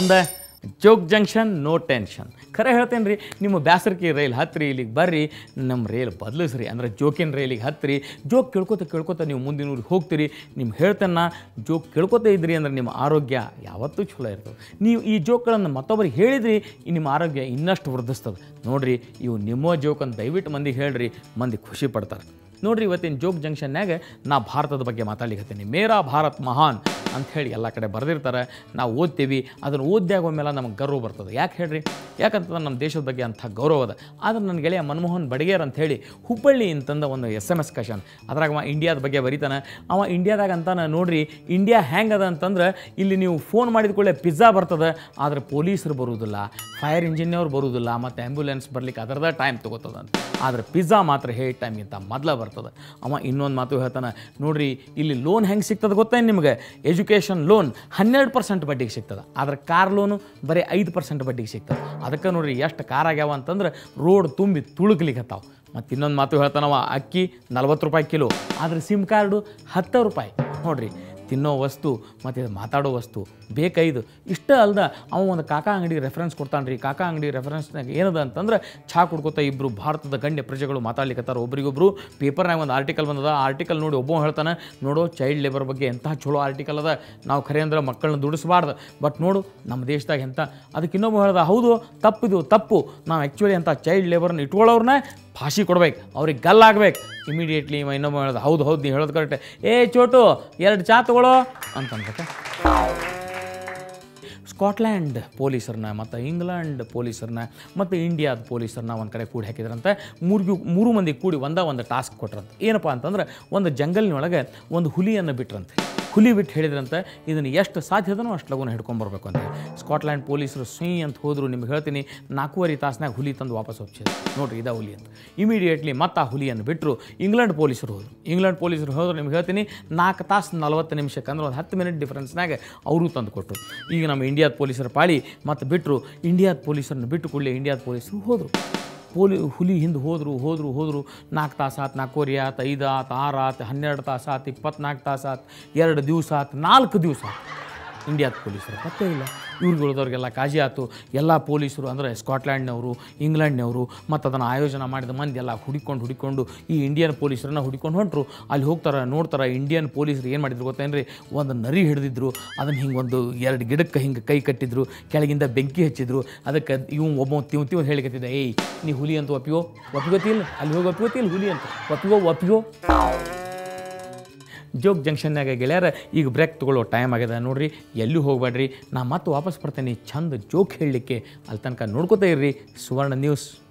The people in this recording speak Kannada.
ಮುಂದೆ ಜೋಗ್ ಜಂಕ್ಷನ್ ನೋ ಟೆನ್ಷನ್ ಖರೆ ಹೇಳ್ತೇನೆ ರೀ ನಿಮ್ಮ ಬ್ಯಾಸರ್ಕಿ ರೈಲ್ ಹತ್ತಿರಿ ಇಲ್ಲಿಗೆ ಬರ್ರಿ ನಮ್ಮ ರೈಲ್ ಬದಲಿಸ್ರಿ ಅಂದ್ರೆ ಜೋಕಿನ ರೈಲಿಗೆ ಹತ್ತಿರಿ ಜೋಕ್ ಕೇಳ್ಕೊತ ಕೇಳ್ಕೊತ ನೀವು ಮುಂದಿನ ಊರಿಗೆ ಹೋಗ್ತೀರಿ ನಿಮ್ಗೆ ಹೇಳ್ತೇನೆ ಜೋಕ್ ಕೇಳ್ಕೊತ ಇದ್ರಿ ಅಂದ್ರೆ ನಿಮ್ಮ ಆರೋಗ್ಯ ಯಾವತ್ತೂ ಚಲೋ ಇರ್ತದೆ ನೀವು ಈ ಜೋಕ್ಗಳನ್ನು ಮತ್ತೊಬ್ಬರಿಗೆ ಹೇಳಿದ್ರಿ ಈ ನಿಮ್ಮ ಆರೋಗ್ಯ ಇನ್ನಷ್ಟು ವೃದ್ಧಿಸ್ತದೆ ನೋಡ್ರಿ ಇವು ನಿಮ್ಮ ಜೋಕ್ ಅಂತ ದಯವಿಟ್ಟು ಮಂದಿಗೆ ಹೇಳ್ರಿ ಮಂದಿ ಖುಷಿ ಪಡ್ತಾರೆ ನೋಡ್ರಿ ಇವತ್ತಿನ ಜೋಗ್ ಜಂಕ್ಷನ್ಯಾಗ ನಾ ಭಾರತದ ಬಗ್ಗೆ ಮಾತಾಡ್ಲಿಕತ್ತೀನಿ ಮೇರಾ ಭಾರತ್ ಮಹಾನ್ ಅಂತ ಹೇಳಿ ಎಲ್ಲ ಕಡೆ ಬರೆದಿರ್ತಾರೆ ನಾವು ಓದ್ತೀವಿ ಅದನ್ನು ಓದ್ದಾಗ ಒಮ್ಮೆಲ್ಲ ನಮಗೆ ಗರ್ವ ಬರ್ತದೆ ಯಾಕೆ ಹೇಳ್ರಿ ಯಾಕಂತಂದ್ರೆ ನಮ್ಮ ದೇಶದ ಬಗ್ಗೆ ಅಂಥ ಗೌರವ ಅದ ಆದ್ರೆ ನನ್ನ ಗೆಳೆಯ ಮನಮೋಹನ್ ಬಡಿಗೇರ್ ಅಂತ ಹೇಳಿ ಹುಬ್ಬಳ್ಳಿ ಅಂತಂದ ಒಂದು ಎಸ್ ಎಮ್ ಎಸ್ ಕಷನ್ ಅದ್ರಾಗ ಅವ ಇಂಡಿಯಾದ ಬಗ್ಗೆ ಬರೀತಾನೆ ಅವ ಇಂಡಿಯಾದಾಗ ಅಂತಾನೆ ನೋಡ್ರಿ ಇಂಡಿಯಾ ಹೆಂಗದ ಅಂತಂದ್ರೆ ಇಲ್ಲಿ ನೀವು ಫೋನ್ ಮಾಡಿದ ಕೂಡಲೇ ಪಿಜ್ಜಾ ಬರ್ತದೆ ಆದರೆ ಪೊಲೀಸರು ಬರುವುದಿಲ್ಲ ಫೈರ್ ಇಂಜಿನಿಯರ್ ಬರುವುದಿಲ್ಲ ಮತ್ತು ಆ್ಯಂಬುಲೆನ್ಸ್ ಬರ್ಲಿಕ್ಕೆ ಅದರದ ಟೈಮ್ ತೊಗೋತದ ಅಂತ ಆದರೆ ಪಿಜ್ಜಾ ಮಾತ್ರ ಹೇಳಿ ಟೈಮ್ಗಿಂತ ಮೊದಲ ಬರ್ತದೆ ಅವ ಇನ್ನೊಂದು ಮಾತು ಹೇಳ್ತಾನೆ ನೋಡ್ರಿ ಇಲ್ಲಿ ಲೋನ್ ಹೆಂಗೆ ಸಿಗ್ತದೆ ಗೊತ್ತೇನು ನಿಮಗೆ ಎಜುಕೇಷನ್ ಲೋನ್ ಹನ್ನೆರಡು ಪರ್ಸೆಂಟ್ ಬಡ್ಡಿಗೆ ಸಿಗ್ತದೆ ಆದ್ರೆ ಕಾರ್ ಲೋನು ಬರೀ ಐದು ಪರ್ಸೆಂಟ್ ಬಡ್ಡಿಗೆ ಸಿಗ್ತದೆ ಅದಕ್ಕೆ ನೋಡ್ರಿ ಎಷ್ಟು ಕಾರ್ ಆಗ್ಯಾವ ಅಂತಂದ್ರೆ ರೋಡ್ ತುಂಬಿ ತುಳುಕ್ಲಿಕ್ಕತ್ತಾವ ಮತ್ತು ಇನ್ನೊಂದು ಮಾತು ಹೇಳ್ತಾನವ ಅಕ್ಕಿ ನಲ್ವತ್ತು ರೂಪಾಯಿ ಕಿಲೋ ಆದರೆ ಸಿಮ್ ಕಾರ್ಡು ಹತ್ತು ರೂಪಾಯಿ ನೋಡ್ರಿ ತಿನ್ನೋ ವಸ್ತು ಮತ್ತು ಇದು ಮಾತಾಡೋ ವಸ್ತು ಬೇಕೈದು ಇಷ್ಟ ಅಲ್ದ ಅವ ಒಂದು ಕಾಕಾ ಅಂಗಡಿ ರೆಫರೆನ್ಸ್ ಕೊಡ್ತಾನೆ ರೀ ಕಾಕಾ ಅಂಗಡಿ ರೆಫರೆನ್ಸ್ನಾಗ ಏನದ ಅಂತಂದ್ರೆ ಚಹಾ ಕುಡ್ಕೋತ ಇಬ್ಬರು ಭಾರತದ ಗಣ್ಯ ಪ್ರಜೆಗಳು ಮಾತಾಡ್ಲಿಕ್ಕತ್ತಾರ ಒಬ್ರಿಗೊಬ್ರು ಪೇಪರ್ನಾಗ ಒಂದು ಆರ್ಟಿಕಲ್ ಬಂದದ ಆರ್ಟಿಕಲ್ ನೋಡಿ ಒಬ್ಬ ಹೇಳ್ತಾನೆ ನೋಡು ಚೈಲ್ಡ್ ಲೇಬರ್ ಬಗ್ಗೆ ಎಂಥ ಚಲೋ ಆರ್ಟಿಕಲ್ ಅದ ನಾವು ಖರೆ ಅಂದ್ರೆ ಮಕ್ಕಳನ್ನ ದುಡಿಸ್ಬಾರ್ದು ಬಟ್ ನೋಡು ನಮ್ಮ ದೇಶದಾಗ ಎಂಥ ಅದಕ್ಕೆ ಇನ್ನೊಬ್ಬ ಹೇಳ್ದ ಹೌದು ತಪ್ಪಿದು ತಪ್ಪು ನಾವು ಆ್ಯಕ್ಚುಲಿ ಅಂಥ ಚೈಲ್ಡ್ ಲೇಬರ್ನ ಇಟ್ಕೊಳ್ಳೋರ್ನ ಫಾಶಿ ಕೊಡ್ಬೇಕು ಅವ್ರಿಗೆ ಗಲ್ಲಾಗ್ಬೇಕು ಇಮಿಡಿಯೇಟ್ಲಿ ಇವ ಇನ್ನೊಬ್ಬ ಹೇಳ್ದ ಹೌದು ಹೌದು ನೀವು ಹೇಳೋದು ಕರೆಕ್ಟ್ ಏ ಚೋಟು ಎರಡು ಚಾ ತಗೊಳ್ಳೋ ಅಂತ ಅನ್ಬೇಕ ಸ್ಕಾಟ್ಲ್ಯಾಂಡ್ ಪೊಲೀಸರನ್ನ ಮತ್ತು ಇಂಗ್ಲೆಂಡ್ ಪೊಲೀಸರನ್ನ ಮತ್ತು ಇಂಡಿಯಾದ ಪೊಲೀಸರನ್ನ ಒಂದು ಕಡೆ ಕೂಡಿ ಹಾಕಿದ್ರಂತೆ ಮೂರು ಮೂರು ಮಂದಿ ಕೂಡಿ ಒಂದ ಒಂದು ಟಾಸ್ಕ್ ಕೊಟ್ರಂತೆ ಏನಪ್ಪ ಅಂತಂದ್ರೆ ಒಂದು ಜಂಗಲ್ನೊಳಗೆ ಒಂದು ಹುಲಿಯನ್ನು ಬಿಟ್ರಂತೆ ಹುಲಿ ಬಿಟ್ಟು ಹೇಳಿದ್ರಂತೆ ಇದನ್ನು ಎಷ್ಟು ಸಾಧ್ಯದನೋ ಅಷ್ಟು ಲಗುನ ಹಿಡ್ಕೊಂಬರ್ಬೇಕು ಅಂತ ಸ್ಕಾಟ್ಲ್ಯಾಂಡ್ ಪೊಲೀಸರು ಸುಯ್ ಅಂತ ಹೋದ್ರು ನಿಮ್ಗೆ ಹೇಳ್ತೀನಿ ನಾಲ್ಕೂವರೆ ತಾಸ್ನಾಗ ಹುಲಿ ತಂದು ವಾಪಸ್ ಒಪ್ಸಿದ್ರು ನೋಡ್ರಿ ಇದ ಹುಲಿ ಅಂತ ಇಮಿಡಿಯೇಟ್ಲಿ ಮತ್ತೆ ಆ ಹುಲಿಯನ್ನು ಬಿಟ್ಟರು ಇಂಗ್ಲೆಂಡ್ ಪೊಲೀಸರು ಹೋದರು ಇಂಗ್ಲೆಂಡ್ ಪೊಲೀಸರು ಹೋದ್ರು ನಿಮ್ಗೆ ಹೇಳ್ತೀನಿ ನಾಲ್ಕು ತಾಸು ನಲ್ವತ್ತು ನಿಮಿಷಕ್ಕೆ ಅಂದ್ರೆ ಒಂದು ಹತ್ತು ಮಿನಿಟ್ ಡಿಫ್ರೆನ್ಸ್ನಾಗ ಅವರು ತಂದು ಕೊಟ್ಟರು ಈಗ ನಮ್ಮ ಇಂಡಿಯಾದ ಪೊಲೀಸರ ಪಾಳಿ ಮತ್ತು ಬಿಟ್ಟರು ಇಂಡಿಯಾದ ಪೊಲೀಸರನ್ನ ಬಿಟ್ಟು ಕೂಡಲೇ ಇಂಡಿಯಾದ ಪೊಲೀಸರು ಹೋದರು ಪೋಲಿ ಹುಲಿ ಹಿಂದೆ ಹೋದರು ಹೋದರು ಹೋದರು ನಾಲ್ಕು ತಾಸು ಆತು ನಾಲ್ಕೂವರೆ ಆತು ಐದು ಆತು ಆರು ಆತು ಹನ್ನೆರಡು ತಾಸು ಆತು ಇಪ್ಪತ್ನಾಲ್ಕು ತಾಸು ಆತು ಎರಡು ದಿವಸ ಆತು ನಾಲ್ಕು ದಿವಸ ಆತು ಇಂಡಿಯಾದ ಪೊಲೀಸರು ಪತ್ತೇ ಇಲ್ಲ ಇವ್ರಿಗೆ ಉಳಿದವ್ರಿಗೆಲ್ಲ ಕಾಜಿ ಆತು ಎಲ್ಲ ಪೊಲೀಸರು ಅಂದರೆ ಸ್ಕಾಟ್ಲ್ಯಾಂಡ್ನವರು ಇಂಗ್ಲೆಂಡ್ನವರು ಮತ್ತು ಅದನ್ನು ಆಯೋಜನೆ ಮಾಡಿದ ಮಂದಿ ಎಲ್ಲ ಹುಡಿಕೊಂಡು ಹುಡಿಕೊಂಡು ಈ ಇಂಡಿಯನ್ ಪೊಲೀಸರನ್ನ ಹುಡಿಕೊಂಡು ಹೊಂಟರು ಅಲ್ಲಿ ಹೋಗ್ತಾರೆ ನೋಡ್ತಾರೆ ಇಂಡಿಯನ್ ಪೊಲೀಸರು ಏನು ಮಾಡಿದ್ರು ಗೊತ್ತೇನ್ರಿ ಒಂದು ನರಿ ಹಿಡಿದಿದ್ರು ಅದನ್ನು ಹಿಂಗೆ ಒಂದು ಎರಡು ಗಿಡಕ್ಕೆ ಹಿಂಗೆ ಕೈ ಕಟ್ಟಿದ್ರು ಕೆಳಗಿಂದ ಬೆಂಕಿ ಹಚ್ಚಿದ್ರು ಅದಕ್ಕೆ ಇವ್ ಒಬ್ಬ ತಿವ್ ತಿವ್ ಹೇಳಿಕತ್ತಿದ್ದ ಏಯ್ ನೀ ಹುಲಿ ಅಂತ ಒಪ್ಪಿಗೋ ಒಪ್ಪಿಗೋತಿಲ್ಲ ಅಲ್ಲಿ ಹೋಗಿ ಒಪ್ಪಿಗೋತಿಲ್ಲ ಹುಲಿ ಅಂತ ಒಪ್ಪಿಗೋ ಒಪ್ಪಿಗೋ ಜೋಗ್ ಜಂಕ್ಷನ್ನಾಗ ಗೆಳೆಯರ ಈಗ ಬ್ರೇಕ್ ತೊಗೊಳ್ಳೋ ಟೈಮ್ ಆಗ್ಯದ ನೋಡ್ರಿ ಎಲ್ಲೂ ಹೋಗ್ಬೇಡ್ರಿ ನಾ ಮತ್ತೆ ವಾಪಸ್ ಬರ್ತೇನೆ ಚಂದ ಜೋಕ್ ಹೇಳಲಿಕ್ಕೆ ಅಲ್ಲಿ ತನಕ ನೋಡ್ಕೋತಾ ಇರ್ರಿ ಸುವರ್ಣ ನ್ಯೂಸ್